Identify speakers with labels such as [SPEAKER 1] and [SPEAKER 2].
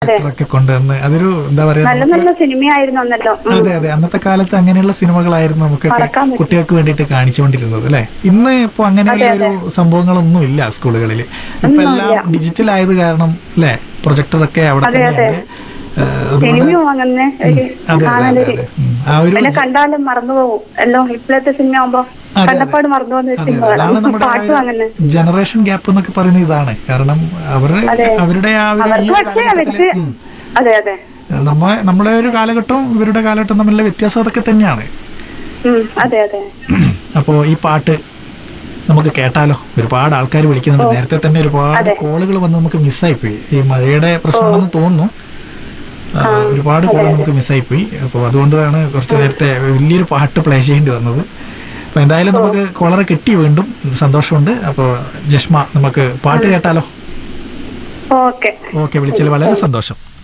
[SPEAKER 1] ഡയറക്ടറൊക്കെ കൊണ്ടുവന്ന് അതൊരു എന്താ പറയാ
[SPEAKER 2] നല്ല നല്ല സിനിമയായിരുന്നു അന്നല്ലോ ഉം.
[SPEAKER 1] അതെ അതെ അന്നത്തെ കാലത്ത് അങ്ങനെയുള്ള സിനിമകളായിരുന്നു നമുക്കൊക്കെ
[SPEAKER 2] മറക്കാൻ പറ്റും.
[SPEAKER 1] കുട്ടികൾക്ക് വേണ്ടിയിട്ട് കാണിച്ചുകൊണ്ടിരുന്നത് അല്ലെ ഇന്ന് ഇപ്പൊ അങ്ങനെയുള്ള ഒരു സംഭവങ്ങളൊന്നും ഇല്ല സ്കൂളുകളിൽ ഇപ്പൊ എല്ലാം ഡിജിറ്റൽ ആയത് കാരണം അല്ലെ പ്രൊജക്ടറൊക്കെ അവിടെ
[SPEAKER 2] അതെ, അതെ.
[SPEAKER 1] തന്നെയുണ്ട് ഏഹ്, അതുകൊണ്ട്
[SPEAKER 2] സിനിമയും അങ്ങനെ ഒരു
[SPEAKER 1] അതെ അതെ അതെ
[SPEAKER 2] കാണാനൊരു
[SPEAKER 1] അതെ ഉം. ആ ഒരു
[SPEAKER 2] പിന്നെ കണ്ടാലും മറന്നു പോകും എല്ലാം ഇപ്പോഴത്തെ സിനിമ ആവുമ്പോ
[SPEAKER 1] അതെ.
[SPEAKER 2] കണ്ടപ്പാട് മറന്നു പോകുന്ന ഒരു
[SPEAKER 1] അതെ
[SPEAKER 2] സിനിമ
[SPEAKER 1] അതാണ് നമ്മുടെ ആ
[SPEAKER 2] പാട്ടും അങ്ങനെ
[SPEAKER 1] ഒരു ജനറേഷൻ ഗ്യാപ്പ് എന്നൊക്കെ പറയുന്നത് ഇതാണ് കാരണം അവരുടെ
[SPEAKER 2] അതെ.
[SPEAKER 1] അവരുടെ ആ ഒരു ഈ
[SPEAKER 2] അവർക്ക്
[SPEAKER 1] ഒരു
[SPEAKER 2] പക്ഷേ
[SPEAKER 1] കാലഘട്ടത്തില്
[SPEAKER 2] അവർക്ക്
[SPEAKER 1] ഉം.
[SPEAKER 2] അതെ അതെ
[SPEAKER 1] നമ്മ നമ്മുടെ ഒരു കാലഘട്ടവും ഇവരുടെ കാലഘട്ടവും തമ്മിലുള്ള വ്യത്യാസം അതൊക്കെ തന്നെയാണ്
[SPEAKER 2] ഉം അതെ അതെ
[SPEAKER 1] അപ്പോൾ ഈ പാട്ട് നമുക്ക് കേട്ടാലോ ഒരുപാട് ആൾക്കാർ വിളിക്കുന്നുണ്ട് നേരത്തെ തന്നെ ഒരുപാട്
[SPEAKER 2] അതെ.
[SPEAKER 1] കോളുകൾ വന്ന് നമുക്ക് മിസ്സായിപ്പോയി ഈ മഴയുടെ പ്രശ്നമാണെന്ന് തോന്നുന്നു ആ, ഒരുപാട് കോൾ നമുക്ക് മിസ്സായിപ്പോയി അപ്പോൾ അതുകൊണ്ടാണ് കുറച്ച് നേരത്തെ വലിയൊരു പാട്ട് പ്ലേ ചെയ്യേണ്ടി വന്നത് അപ്പോൾ എന്തായാലും നമുക്ക് കോളറെ കിട്ടി വീണ്ടും സന്തോഷമുണ്ട് അപ്പോൾ ജഷ്മ നമുക്ക് പാട്ട് കേട്ടാലോ
[SPEAKER 2] ഓക്കെ
[SPEAKER 1] ഓക്കെ വിളിച്ചതിൽ വളരെ സന്തോഷം